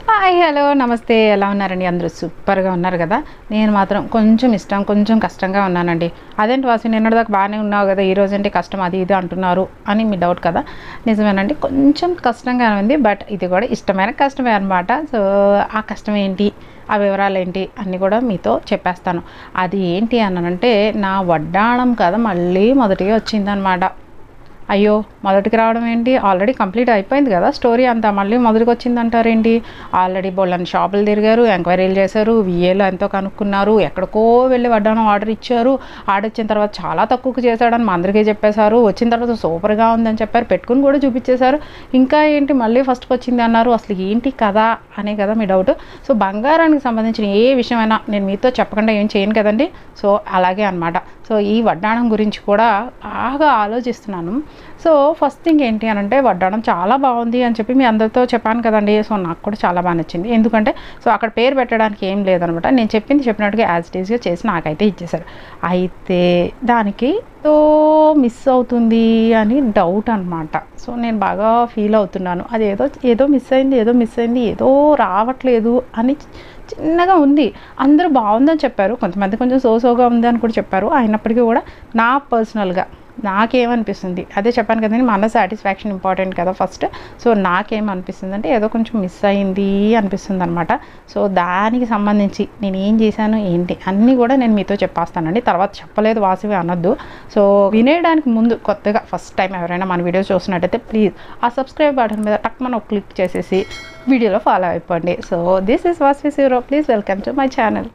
Hi hello నమస్తే ఎలా ఉన్నారండి అందరూ సూపర్గా ఉన్నారు కదా నేను మాత్రం కొంచెం ఇష్టం కొంచెం కష్టంగా ఉన్నానండి అదేంటి వాసి నిన్నటిదాకా బాగానే ఉన్నావు కదా ఈ రోజు అంటే కష్టం అది ఇది అంటున్నారు అని మీ డౌట్ కదా నిజమేనండి కొంచెం కష్టంగా ఉంది బట్ ఇది కూడా ఇష్టమైన కష్టమే అనమాట సో ఆ కష్టం ఏంటి ఆ వివరాలు ఏంటి అన్నీ కూడా మీతో చెప్పేస్తాను అది ఏంటి అనంటే నా వడ్డాణం కదా మళ్ళీ మొదటిగా వచ్చిందనమాట అయ్యో మొదటికి రావడం ఏంటి ఆల్రెడీ కంప్లీట్ అయిపోయింది కదా స్టోరీ అంతా మళ్ళీ మొదటికి వచ్చిందంటారేంటి ఆల్రెడీ బోళ్ళని షాపులు తిరిగారు ఎంక్వైరీలు చేశారు విఏలో ఎంతో కనుక్కున్నారు ఎక్కడికో వెళ్ళి వడ్డానం ఆర్డర్ ఇచ్చారు ఆర్డర్ ఇచ్చిన తర్వాత చాలా తక్కువకి చేశాడని మా అందరికీ చెప్పేశారు వచ్చిన తర్వాత సూపర్గా ఉందని చెప్పారు పెట్టుకుని కూడా చూపించేశారు ఇంకా ఏంటి మళ్ళీ ఫస్ట్కి వచ్చింది అన్నారు అసలు ఏంటి కదా అనే కదా మీ డౌట్ సో బంగారానికి సంబంధించిన ఏ విషయమైనా నేను మీతో చెప్పకుండా ఏం చేయను కదండి సో అలాగే అనమాట సో ఈ వడ్డాణం గురించి కూడా బాగా ఆలోచిస్తున్నాను సో ఫస్ట్ థింగ్ ఏంటి అని అంటే వడ్డాణం చాలా బాగుంది అని చెప్పి మీ అందరితో చెప్పాను కదండి సో నాకు కూడా చాలా బాగా నచ్చింది ఎందుకంటే సో అక్కడ పేరు పెట్టడానికి ఏం లేదనమాట నేను చెప్పింది చెప్పినట్టుగా యాజ్ ఇట్ ఈస్గా చేసి నాకైతే ఇచ్చేసారు అయితే దానికి ఏదో మిస్ అవుతుంది అని డౌట్ అనమాట సో నేను బాగా ఫీల్ అవుతున్నాను అది ఏదో ఏదో మిస్ అయింది ఏదో మిస్ అయింది ఏదో రావట్లేదు అని చిన్నగా ఉంది అందరూ బాగుందని చెప్పారు కొంతమంది కొంచెం సోసోగా ఉంది అని కూడా చెప్పారు అయినప్పటికీ కూడా నా పర్సనల్గా నాకేమనిపిస్తుంది అదే చెప్పాను కదండి మన సాటిస్ఫాక్షన్ ఇంపార్టెంట్ కదా ఫస్ట్ సో నాకేమనిపిస్తుంది అంటే ఏదో కొంచెం మిస్ అయింది అనిపిస్తుంది అనమాట సో దానికి సంబంధించి నేను ఏం చేశాను ఏంటి అన్నీ కూడా నేను మీతో చెప్పేస్తానండి తర్వాత చెప్పలేదు వాసివి అనొద్దు సో వినేయడానికి ముందు కొత్తగా ఫస్ట్ టైం ఎవరైనా మన వీడియో చూసినట్టయితే ప్లీజ్ ఆ సబ్స్క్రైబ్ బటన్ మీద టక్ మనం క్లిక్ చేసేసి వీడియోలో ఫాలో అయిపోండి సో దిస్ ఇస్ వాస్వి సీరో please welcome to my channel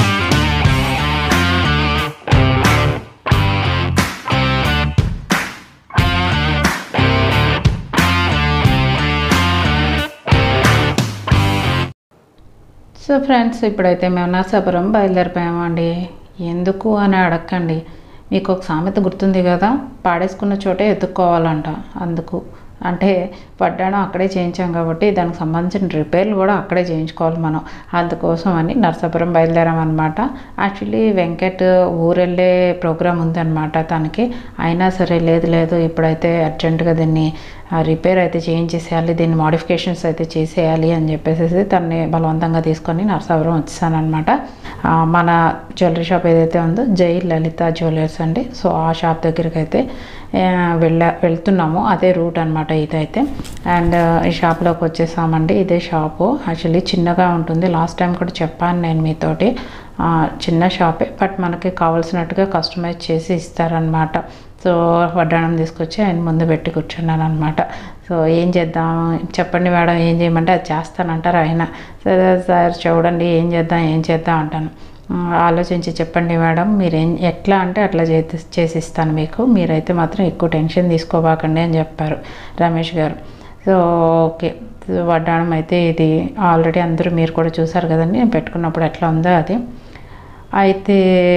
so friends ఇప్పుడైతే మేము నరసాపురం బయలుదేరిపోయామండి ఎందుకు అని అడగండి మీకు ఒక సామెత గుర్తుంది కదా పాడేసుకున్న చోటే ఎత్తుక్కోవాలంట అందుకు అంటే పడ్డాను అక్కడే చేయించాం కాబట్టి దానికి సంబంధించిన రిపేర్లు కూడా అక్కడే చేయించుకోవాలి మనం అందుకోసం అని నరసాపురం బయలుదేరామన్నమాట యాక్చువల్లీ వెంకట్ ఊరెళ్ళే ప్రోగ్రామ్ ఉందన్నమాట తనకి అయినా సరే లేదు లేదు ఇప్పుడైతే అర్జెంటుగా దీన్ని రిపేర్ అయితే చేయించేసేయాలి దీన్ని మాడిఫికేషన్స్ అయితే చేసేయాలి అని చెప్పేసి తనని బలవంతంగా తీసుకొని నరసాపురం వచ్చేసానమాట మన జ్యువెలరీ షాప్ ఏదైతే ఉందో జై లలిత జ్యువెలర్స్ అండి సో ఆ షాప్ దగ్గరికి అయితే వెళ్ళ వెళ్తున్నాము అదే రూట్ అనమాట ఇదైతే అండ్ ఈ షాప్లోకి వచ్చేసామండి ఇదే షాపు యాక్చువల్లీ చిన్నగా ఉంటుంది లాస్ట్ టైం కూడా చెప్పాను నేను మీతోటి చిన్న షాపే బట్ మనకి కావాల్సినట్టుగా కస్టమైజ్ చేసి ఇస్తారనమాట సో వడ్డాణం తీసుకొచ్చి ఆయన ముందు పెట్టి కూర్చున్నాను అనమాట సో ఏం చేద్దాం చెప్పండి మేడం ఏం చేయమంటే అది చేస్తానంటారు ఆయన సరే సార్ చూడండి ఏం చేద్దాం ఏం చేద్దాం అంటాను ఆలోచించి చెప్పండి మేడం మీరు ఏం ఎట్లా అంటే అట్లా చేసి చేసిస్తాను మీకు మీరైతే మాత్రం ఎక్కువ టెన్షన్ తీసుకోబాకండి అని చెప్పారు రమేష్ గారు సో ఓకే వడ్డాణం అయితే ఇది ఆల్రెడీ అందరూ మీరు కూడా చూసారు కదండి నేను పెట్టుకున్నప్పుడు ఎట్లా ఉందో అది అయితే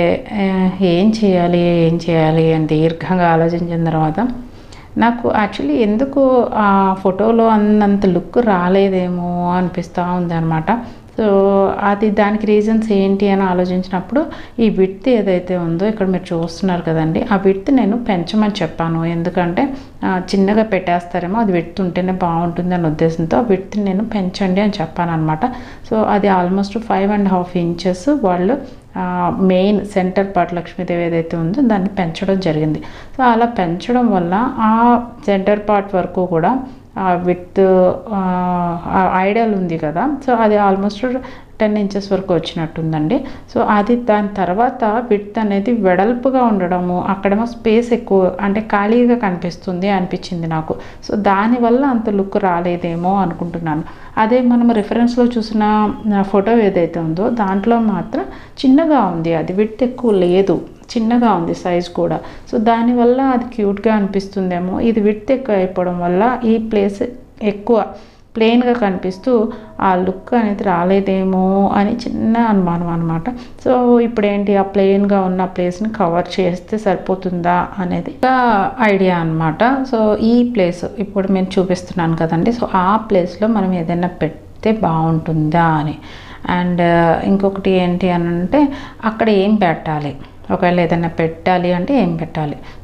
ఏం చేయాలి ఏం చేయాలి అని దీర్ఘంగా ఆలోచించిన తర్వాత నాకు యాక్చువల్లీ ఎందుకు ఆ ఫోటోలో అన్నంత లుక్ రాలేదేమో అనిపిస్తూ ఉంది అనమాట సో అది దానికి రీజన్స్ ఏంటి అని ఆలోచించినప్పుడు ఈ విడ్త్ ఏదైతే ఉందో ఇక్కడ మీరు చూస్తున్నారు కదండి ఆ విడ్త్ నేను పెంచమని చెప్పాను ఎందుకంటే చిన్నగా పెట్టేస్తారేమో అది విడ్త్ ఉంటేనే బాగుంటుంది అనే ఉద్దేశంతో ఆ విడ్త్ నేను పెంచండి అని చెప్పాను అనమాట సో అది almost five and half inches వాళ్ళు మెయిన్ సెంటర్ పార్ట్ లక్ష్మీదేవి ఏదైతే ఉందో దాన్ని పెంచడం జరిగింది సో అలా పెంచడం వల్ల ఆ సెంటర్ పార్ట్ వరకు కూడా విత్ ఐడల్ ఉంది కదా సో అది ఆల్మోస్ట్ టెన్ ఇంచెస్ వరకు వచ్చినట్టుందండి సో అది దాని తర్వాత విత్ అనేది వెడల్పుగా ఉండడము అక్కడేమో స్పేస్ ఎక్కువ అంటే ఖాళీగా కనిపిస్తుంది అనిపించింది నాకు సో దానివల్ల అంత లుక్ రాలేదేమో అనుకుంటున్నాను అదే మనం రిఫరెన్స్లో చూసిన ఫోటో ఏదైతే ఉందో దాంట్లో మాత్రం చిన్నగా ఉంది అది విత్ ఎక్కువ లేదు చిన్నగా ఉంది సైజ్ కూడా సో దానివల్ల అది క్యూట్గా అనిపిస్తుందేమో ఇది విత్ ఎక్కువ అయిపోవడం వల్ల ఈ ప్లేస్ ఎక్కువ ప్లెయిన్గా కనిపిస్తూ ఆ లుక్ అనేది రాలేదేమో అని చిన్న అనుమానం అనమాట సో ఇప్పుడు ఏంటి ఆ ప్లెయిన్గా ఉన్న ప్లేస్ని కవర్ చేస్తే సరిపోతుందా అనేది ఒక ఐడియా అనమాట సో ఈ ప్లేస్ ఇప్పుడు నేను చూపిస్తున్నాను కదండి సో ఆ ప్లేస్లో మనం ఏదైనా పెడితే బాగుంటుందా అని అండ్ ఇంకొకటి ఏంటి అని అంటే అక్కడ ఏం పెట్టాలి ఒకవేళ ఏదైనా పెట్టాలి అంటే ఏం పెట్టాలి సో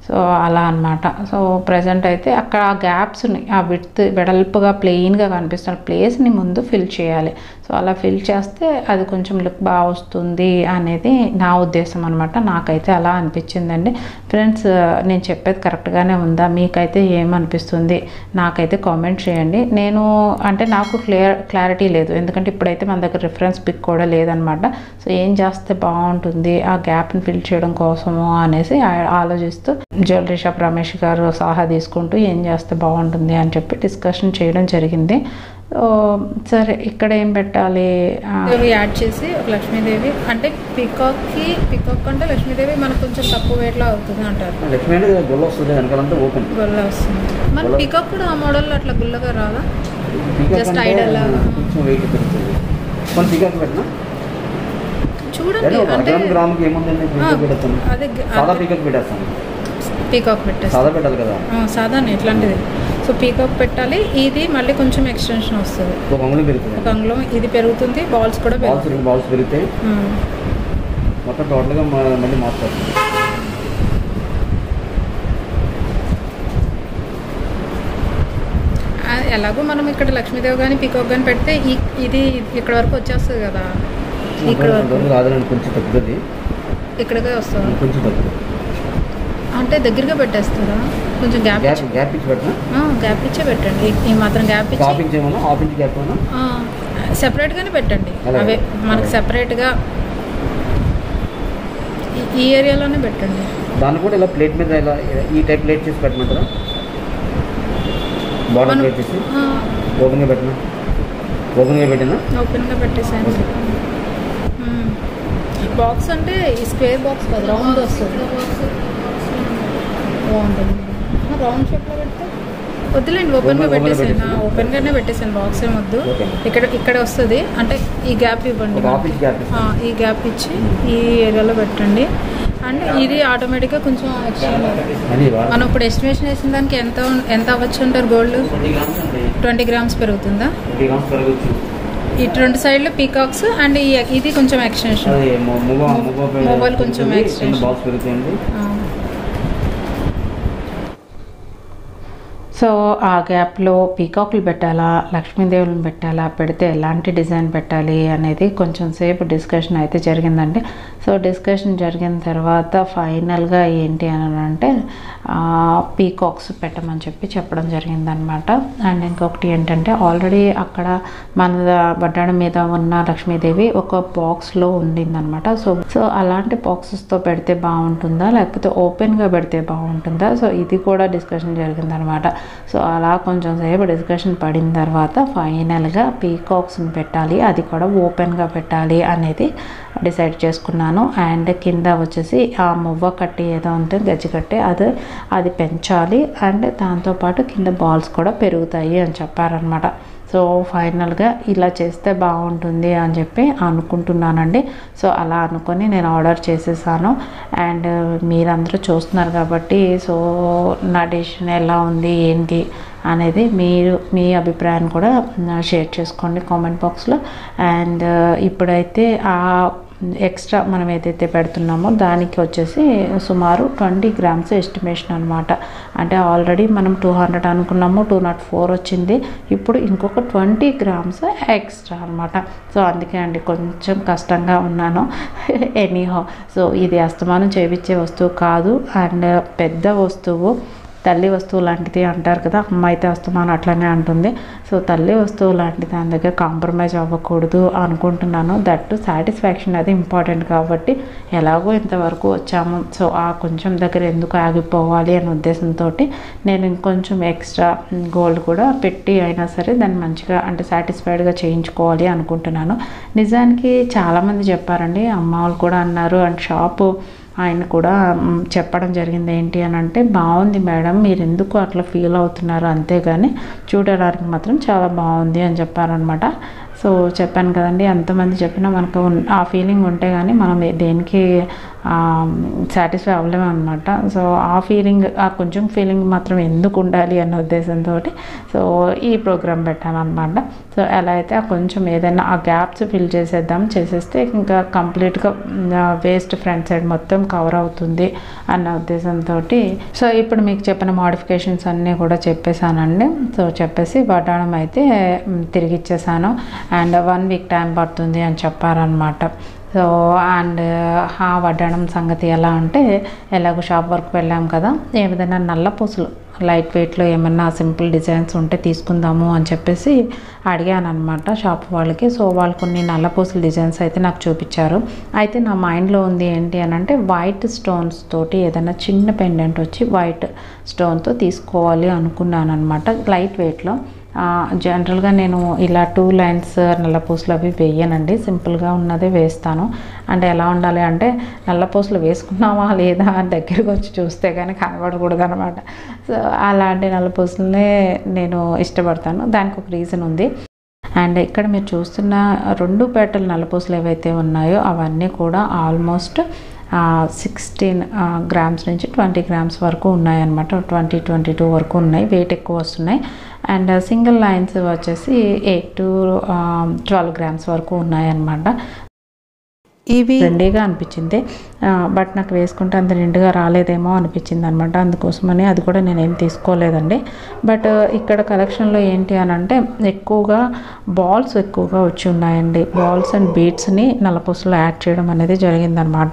సో అలా అన్నమాట సో ప్రజెంట్ అయితే అక్కడ ఆ గ్యాప్స్ని ఆ విత్ వెడల్పుగా ప్లెయిన్గా కనిపిస్తున్న ప్లేస్ని ముందు ఫిల్ చేయాలి సో అలా ఫిల్ చేస్తే అది కొంచెం లుక్ బాగా వస్తుంది అనేది నా ఉద్దేశం అనమాట నాకైతే అలా అనిపించిందండి ఫ్రెండ్స్ నేను చెప్పేది కరెక్ట్గానే ఉందా మీకైతే ఏమనిపిస్తుంది నాకైతే కామెంట్ చేయండి నేను అంటే నాకు క్లియర్ క్లారిటీ లేదు ఎందుకంటే ఇప్పుడైతే మన దగ్గర రిఫరెన్స్ పిక్ కూడా లేదనమాట సో ఏం చేస్తే బాగుంటుంది ఆ గ్యాప్ని ఫిల్ చేయడం కోసము అనేసి ఆ- ఆలోచిస్తూ జ్యువెలరీ షాప్ రమేష్ గారు సలహా తీసుకుంటూ ఏం చేస్తే బాగుంటుంది అని చెప్పి డిస్కషన్ చేయడం జరిగింది సో సరే ఇక్కడ ఏం పెట్టాలి ఆ, దేవి యాడ్ చేసి ఒక లక్ష్మీదేవి అంటే పికాక్కి పికాక్ అంటే లక్ష్మీదేవి మనకు కొంచెం తక్కువ వెయిట్లో అవుతుంది అంటారు లక్ష్మీ అంటే గొల్ల వస్తుంది వెనకాలంతా ఓపెన్ గుల్ల వస్తుంది మన గుల్ల- పికాక్ కూడా ఆ మోడల్లో అట్లా గుల్లగా రాదా పీకాక్ Just అంటే idle లాగా. కొంచెం వెయిట్ పెరుగుతుంది కొన్ని పీకాక్ పెట్టినా చూడండి అంటే ఒక అంటే గ్రామ్ గ్రామ్కి ఏముందండి ఆ, పీకాక్ పెట్టేస్తాను అదే గ- సాదా అదే పీకాక్ పెట్టేస్తాను పీకాక్ పెట్టేసి సాదా పెట్టాలి కదా సాధారణ ఇట్లాంటిది సో పీకాక్ పెట్టాలి ఇది మళ్ళీ కొంచెం ఎక్స్టెన్షన్ వస్తుంది ఒక అంగుళం పెరుగుతుంది ఒక అంగుళం ఇది పెరుగుతుంది బాల్స్ కూడా బాల్స్ పెరుగుతుంది రెండు బాల్స్ పెరిగితే ఉమ్. మొత్తం టోటల్గా మ- మళ్ళీ మార్చుకోవచ్చు ఆ, ఎలాగో మనం ఇక్కడ లక్ష్మీదేవి కానీ పీకాక్ కానీ పెడితే ఈ ఇది ఇక్కడ వరకు వచ్చేస్తుంది కదా ఇక్కడ వరకు రోజు రాదులేండి కొంచెం తగ్గుతుంది ఇక్కడికే వస్తుంది కొంచెం తగ్గుతుంది అంటే దగ్గరగా పెట్టేస్తారా కొంచెం గ్యాప్ గ్యాప్ గ్యాప్ ఇచ్చి పెట్టినా గ్యాప్ ఇచ్చే పెట్టండి ఈ- ఈ మాత్రం గ్యాప్ హాఫ్ ఇచ్చి ఇంచ్ ఏమన్నా హాఫ్ ఇంచ్ గ్యాప్ ఏమన్నా సెపరేట్గానే పెట్టండి అలాగే. అవే మనకు అలాగే. సెపరేట్గా ఈ ఏరియాలోనే పెట్టండి దాన్ని కూడా ఇలా ప్లేట్ మీద ఇలా ఈ టైప్ ప్లేట్ చేసి పెట్టమంటారా బార్డర్ మనం- ప్లేట్ చేసి ఓపెన్గా పెట్టినా ఓపెన్గా పెట్టినా ఓపెన్గా పెట్టేసాను బాక్స్ అంటే ఈ స్క్వేర్ బాక్స్ కాదు రౌండ్ వస్తుంది బాగుంటుంది రౌండ్ షేప్లో పెడితే వద్దులేండి ఓపెన్గా Open- open గా పెట్టేసాను పెట్టేసాను. ఓపెన్గానే పెట్టేసాను బాక్స్ ఏం వద్దు Okay. ఇక్కడ ఇక్కడ వస్తుంది అంటే ఈ గ్యాప్ ఇవ్వండి ఒక హాఫ్ ఇంచ్ గ్యాప్ ఆ, ఈ గ్యాప్ ఇచ్చి ఈ ఏరియాలో పెట్టండి అండ్ ఇది ఆటోమేటిక్గా కొంచెం ఎక్స్టెండ్ అది మనం ఇప్పుడు ఎస్టిమేషన్ వేసిన దానికి ఎంత ఉన్- ఎంత అవ్వచ్చు అంటారు గోల్డ్ ట్వంటీ గ్రామ్స్ అండి ట్వంటీ గ్రామ్స్ పెరుగుతుందా ట్వంటీ గ్రామ్స్ పెరగచ్చు ఈ రెండు సైడ్లు పీకాక్స్ అండ్ ఈ ఇది కొంచెం ఎక్స్టెన్షన్ అది మొబైల్ Mobile కొంచెం extension. బాక్స్ పెరుగుతాయండి సో ఆ గ్యాప్లో పీకాకులు పెట్టాలా లక్ష్మీదేవులను పెట్టాలా పెడితే ఎలాంటి డిజైన్ పెట్టాలి అనేది కొంచెం సేపు డిస్కషన్ అయితే జరిగిందండి సో డిస్కషన్ జరిగిన తర్వాత ఫైనల్గా ఏంటి అని అంటే పీకాక్స్ పెట్టమని చెప్పి చెప్పడం జరిగిందనమాట అండ్ ఇంకొకటి ఏంటంటే ఆల్రెడీ అక్కడ మన బడ్డాడ మీద ఉన్న లక్ష్మీదేవి ఒక బాక్స్లో ఉండిందనమాట సో సో అలాంటి బాక్సెస్తో పెడితే బాగుంటుందా లేకపోతే ఓపెన్గా పెడితే బాగుంటుందా సో ఇది కూడా డిస్కషన్ జరిగిందనమాట సో అలా కొంచెం సేపు డిస్కషన్ పడిన తర్వాత ఫైనల్గా పీకాక్స్ని పెట్టాలి అది కూడా ఓపెన్గా పెట్టాలి అనేది డిసైడ్ చేసుకున్నాను అండ్ కింద వచ్చేసి ఆ మువ్వ కట్టి ఏదో ఉంటే గజ్జి కట్టి అది అది పెంచాలి అండ్ దాంతోపాటు కింద బాల్స్ కూడా పెరుగుతాయి అని చెప్పారనమాట సో ఫైనల్గా ఇలా చేస్తే బాగుంటుంది అని చెప్పి అనుకుంటున్నానండి సో అలా అనుకొని నేను ఆర్డర్ చేసేసాను అండ్ మీరందరూ చూస్తున్నారు కాబట్టి సో నా డెసిషన్ ఎలా ఉంది ఏంటి అనేది మీరు మీ అభిప్రాయాన్ని కూడా షేర్ చేసుకోండి కామెంట్ బాక్స్లో అండ్ ఇప్పుడైతే ఆ ఎక్స్ట్రా మనం ఏదైతే పెడుతున్నామో దానికి వచ్చేసి సుమారు ట్వంటీ గ్రామ్స్ ఎస్టిమేషన్ అనమాట అంటే ఆల్రెడీ మనం టూ హండ్రెడ్ అనుకున్నాము టూ నాట్ ఫోర్ వచ్చింది ఇప్పుడు ఇంకొక ట్వంటీ గ్రామ్స్ ఎక్స్ట్రా అనమాట సో అందుకే అండి కొంచెం కష్టంగా ఉన్నాను ఎనీహో సో ఇది అస్తమానం చేపించే వస్తువు కాదు అండ్ పెద్ద వస్తువు తల్లి వస్తువు లాంటిది అంటారు కదా అమ్మ అయితే వస్తున్నాను అట్లనే అంటుంది సో తల్లి వస్తువు లాంటి దాని దగ్గర కాంప్రమైజ్ అవ్వకూడదు అనుకుంటున్నాను దట్ సాటిస్ఫాక్షన్ అది ఇంపార్టెంట్ కాబట్టి ఎలాగో ఇంతవరకు వచ్చాము సో ఆ కొంచెం దగ్గర ఎందుకు ఆగిపోవాలి అనే ఉద్దేశంతో నేను ఇంకొంచెం ఎక్స్ట్రా గోల్డ్ కూడా పెట్టి అయినా సరే దాన్ని మంచిగా అంటే సాటిస్ఫైడ్గా చేయించుకోవాలి అనుకుంటున్నాను నిజానికి చాలామంది చెప్పారండి అమ్మ వాళ్ళు కూడా అన్నారు అండ్ షాపు ఆయన కూడా మ్, చెప్పడం జరిగింది ఏంటి అని అంటే బాగుంది మేడం మీరు ఎందుకు అట్లా ఫీల్ అవుతున్నారు అంతేగాని చూడడానికి మాత్రం చాలా బాగుంది అని చెప్పారనమాట సో చెప్పాను కదండి ఎంతమంది చెప్పినా మనకు ఉన్- ఆ ఫీలింగ్ ఉంటే కానీ మనం ఏ- దేనికి సాటిస్ఫై అవ్వలేము అనమాట సో ఆ ఫీలింగ్ ఆ కొంచెం ఫీలింగ్ మాత్రం ఎందుకు ఉండాలి అన్న ఉద్దేశంతో సో ఈ ప్రోగ్రామ్ పెట్టామన్నమాట సో ఎలా అయితే ఆ కొంచెం ఏదైనా ఆ గ్యాప్స్ ఫిల్ చేసేద్దాం చేసేస్తే ఇంకా కంప్లీట్గా వేస్ట్ ఫ్రంట్ సైడ్ మొత్తం కవర్ అవుతుంది అన్న ఉద్దేశంతో సో ఇప్పుడు మీకు చెప్పిన మోడిఫికేషన్స్ అన్నీ కూడా చెప్పేశానండి సో చెప్పేసి వడ్డాణం అయితే మ్, తిరిగి ఇచ్చేసాను అండ్ వన్ వీక్ టైం పడుతుంది అని చెప్పారనమాట సో అండ్ ఆ వడ్డాణం సంగతి ఎలా అంటే ఎలాగో షాప్ వర్క్ వెళ్ళాం కదా ఏ విధంగా నల్ల పూసలు లైట్ వెయిట్లో ఏమన్నా సింపుల్ డిజైన్స్ ఉంటే తీసుకుందాము అని చెప్పేసి అడిగాను అనమాట షాప్ వాళ్ళకి సో వాళ్ళు కొన్ని నల్ల పూసల డిజైన్స్ అయితే నాకు చూపించారు అయితే నా మైండ్లో ఉంది ఏంటి అని అంటే వైట్ స్టోన్స్ తోటి ఏదైనా చిన్న పెండెంట్ వచ్చి వైట్ స్టోన్తో తీసుకోవాలి అనుకున్నాను అనమాట లైట్ వెయిట్లో జనరల్గా నేను ఇలా టూ లైన్స్ నల్లపూసలు అవి వేయనండి సింపుల్గా ఉన్నదే వేస్తాను అంటే ఎలా ఉండాలి అంటే నల్లపూసలు వేసుకున్నామా లేదా అని దగ్గరికి వచ్చి చూస్తే కానీ కనబడకూడదు అనమాట సో అలాంటి నల్లపూసలనే నేను ఇష్టపడతాను దానికి ఒక రీజన్ ఉంది అండ్ ఇక్కడ మీరు చూస్తున్న రెండు పేటల నల్లపూసలు ఏవైతే ఉన్నాయో అవన్నీ కూడా ఆల్మోస్ట్ సిక్స్టీన్ గ్రామ్స్ నుంచి ట్వంటీ గ్రామ్స్ వరకు ఉన్నాయన్నమాట ట్వంటీ ట్వంటీ టూ వరకు ఉన్నాయి వెయిట్ ఎక్కువ వస్తున్నాయి అండ్ సింగిల్ లైన్స్ వచ్చేసి ఎయిట్ టు ట్వెల్వ్ గ్రామ్స్ వరకు ఉన్నాయన్నమాట ఇవి రెండేగా అనిపించింది బట్ నాకు వేసుకుంటే అంత నిండుగా రాలేదేమో అనిపించింది అనమాట అందుకోసమని అది కూడా నేను ఏం తీసుకోలేదండి బట్ ఇక్కడ కలెక్షన్లో ఏంటి అని అంటే ఎక్కువగా బాల్స్ ఎక్కువగా వచ్చి ఉన్నాయండి బాల్స్ అండ్ బీడ్స్ని నల్లపూసలో యాడ్ చేయడం అనేది జరిగిందనమాట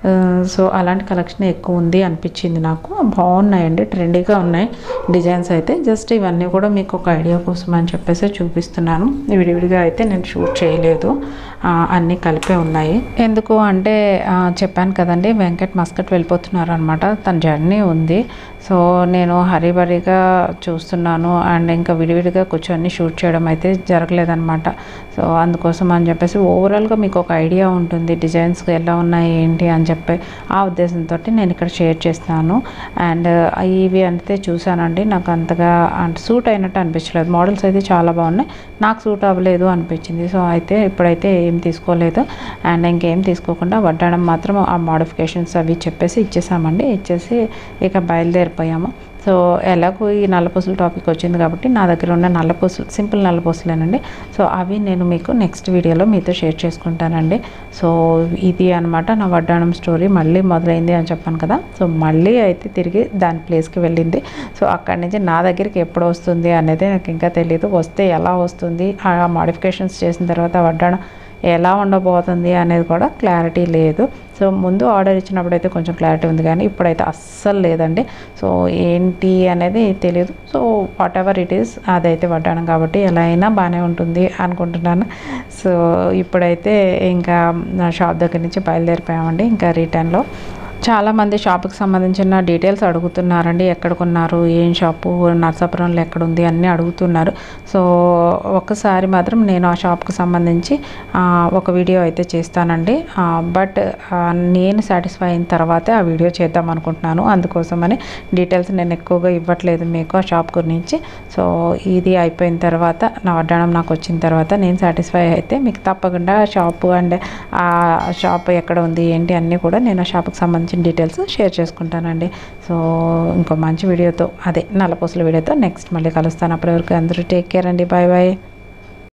సో అలాంటి కలెక్షన్ ఎక్కువ ఉంది అనిపించింది నాకు బాగున్నాయండి ట్రెండీగా ఉన్నాయి డిజైన్స్ అయితే జస్ట్ ఇవన్నీ కూడా మీకు ఒక ఐడియా కోసం అని చెప్పేసి చూపిస్తున్నాను విడివిడిగా అయితే నేను షూట్ చేయలేదు ఆ, అన్నీ కలిపే ఉన్నాయి ఎందుకు అంటే ఆ, చెప్పాను కదండి వెంకట్ మస్కట్ వెళ్ళిపోతున్నారు అనమాట తన జర్నీ ఉంది సో నేను హరిబరిగా చూస్తున్నాను అండ్ ఇంకా విడివిడిగా కూర్చొని షూట్ చేయడం అయితే జరగలేదన్నమాట సో అందుకోసం అని చెప్పేసి ఓవరాల్గా మీకు ఒక ఐడియా ఉంటుంది డిజైన్స్ ఎలా ఉన్నాయి ఏంటి అని చెప్పి ఆ ఉద్దేశంతో నేను ఇక్కడ షేర్ చేస్తాను అండ్ ఇవి అంతే చూసానండి నాకు అంతగా అంటే సూట్ అయినట్టు అనిపించలేదు మోడల్స్ అయితే చాలా బాగున్నాయి నాకు సూట్ అవ్వలేదు అనిపించింది సో అయితే ఇప్పుడైతే ఏం తీసుకోలేదు అండ్ ఇంకేం తీసుకోకుండా వడ్డాణం మాత్రం ఆ మోడిఫికేషన్స్ అవి చెప్పేసి ఇచ్చేసామండి ఇచ్చేసి ఇక బయలుదేరిపోయాము సో ఎలాగో ఈ నల్లపూసల టాపిక్ వచ్చింది కాబట్టి నా దగ్గర ఉన్న నల్లపూసలు సింపుల్ నల్లపూసలేనండి సో అవి నేను మీకు నెక్స్ట్ వీడియోలో మీతో షేర్ చేసుకుంటానండి సో ఇది అనమాట నా వడ్డాణం స్టోరీ మళ్ళీ మొదలైంది అని చెప్పాను కదా సో మళ్ళీ అయితే తిరిగి దాని ప్లేస్కి వెళ్ళింది సో అక్కడి నుంచి నా దగ్గరికి ఎప్పుడు వస్తుంది అనేది నాకు ఇంకా తెలియదు వస్తే ఎలా వస్తుంది ఆ మోడిఫికేషన్స్ చేసిన తర్వాత వడ్డాణం ఎలా ఉండబోతుంది అనేది కూడా క్లారిటీ లేదు సో ముందు ఆర్డర్ ఇచ్చినప్పుడు అయితే కొంచెం క్లారిటీ ఉంది కానీ ఇప్పుడైతే అస్సలు లేదండి సో ఏంటి అనేది తెలియదు so whatever it is అదైతే పడ్డాను కాబట్టి ఎలా అయినా బాగానే ఉంటుంది అనుకుంటున్నాను సో ఇప్పుడైతే ఇంకా నా షాప్ దగ్గర నుంచి బయలుదేరిపోయామండి ఇంకా రిటర్న్లో చాలామంది షాప్కి సంబంధించిన డీటెయిల్స్ అడుగుతున్నారండి ఎక్కడ కొన్నారు ఏం షాపు నర్సాపురంలో ఎక్కడ ఉంది అన్నీ అడుగుతున్నారు సో ఒకసారి మాత్రం నేను ఆ షాప్కి సంబంధించి ఆ, ఒక వీడియో అయితే చేస్తానండి బట్ నేను సాటిస్ఫై అయిన తర్వాతే ఆ వీడియో చేద్దాం అనుకుంటున్నాను అందుకోసమని డీటెయిల్స్ నేను ఎక్కువగా ఇవ్వట్లేదు మీకు ఆ షాప్ గురించి సో ఇది అయిపోయిన తర్వాత నా వడ్డాణం నాకు వచ్చిన తర్వాత నేను సాటిస్ఫై అయితే మీకు తప్పకుండా షాపు అండ్ ఆ షాప్ ఎక్కడ ఉంది ఏంటి అన్నీ కూడా నేను ఆ షాప్కి సంబంధించిన డీటెయిల్స్ షేర్ చేసుకుంటానండి సో ఇంకో మంచి వీడియోతో అదే నల్లపూసల వీడియోతో నెక్స్ట్ మళ్ళీ కలుస్తాను అప్పటి వరకు అందరూ టేక్ కేర్ అండి బాయ్ బాయ్